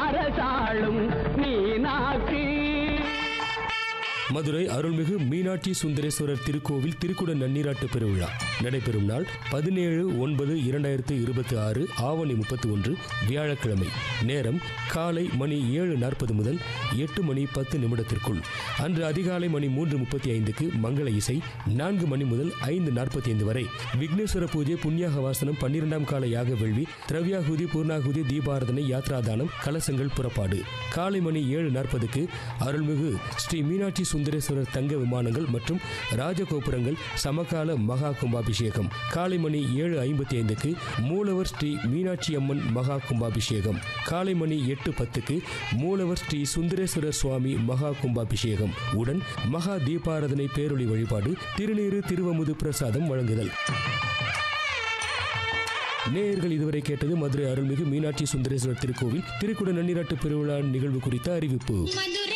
அரசாளும் மீனாட்சி மதுரை அருள்மிகு மீனாட்சி சுந்தரேஸ்வரர் திருக்கோவில் திருக்குட நன்னீராட்டு பெருவிழா நடைபெறும் நாள் பதினேழு ஒன்பது இரண்டாயிரத்து இருபத்தி ஆறு ஆவணி முப்பத்தி ஒன்று வியாழக்கிழமை நேரம் காலை மணி ஏழு நாற்பது முதல் எட்டு மணி பத்து நிமிடத்திற்குள் அன்று அதிகாலை மணி மூன்று முப்பத்தி ஐந்துக்கு மங்கள இசை நான்கு மணி முதல் ஐந்து நாற்பத்தி ஐந்து வரை விக்னேஸ்வர பூஜை புண்ணியாக வாசனம் பன்னிரெண்டாம் கால யாக வேள்வி திரவியாகுதி பூர்ணாகுதி தீபாரதனை யாத்ராதானம் கலசங்கள் புறப்பாடு காலை மணி ஏழு நாற்பதுக்கு அருள்மிகு ஸ்ரீ மீனாட்சி சுந்தரேஸ்வரர் தங்க விமானங்கள் மற்றும் ராஜகோபுரங்கள் சமகால மகா கும்பாபிஷேகம் காலை மணி ஏழு ஐம்பத்தி ஐந்துக்கு மூலவர் ஸ்ரீ மீனாட்சி அம்மன் மகா கும்பாபிஷேகம் காலை மணி எட்டு பத்துக்கு மூலவர் ஸ்ரீ சுந்தரேஸ்வரர் சுவாமி மகா கும்பாபிஷேகம் உடன் மகா தீபாரதனை பேரொளி வழிபாடு திருநீறு திருவமுது பிரசாதம் வழங்குதல் நேயர்கள் இதுவரை கேட்டது மதுரை அருள்மிகு மீனாட்சி சுந்தரேஸ்வரர் திருக்கோவில் திருக்குட நன்னீராட்டு பெருவிழா நிகழ்வு குறித்த அறிவிப்பு மதுரை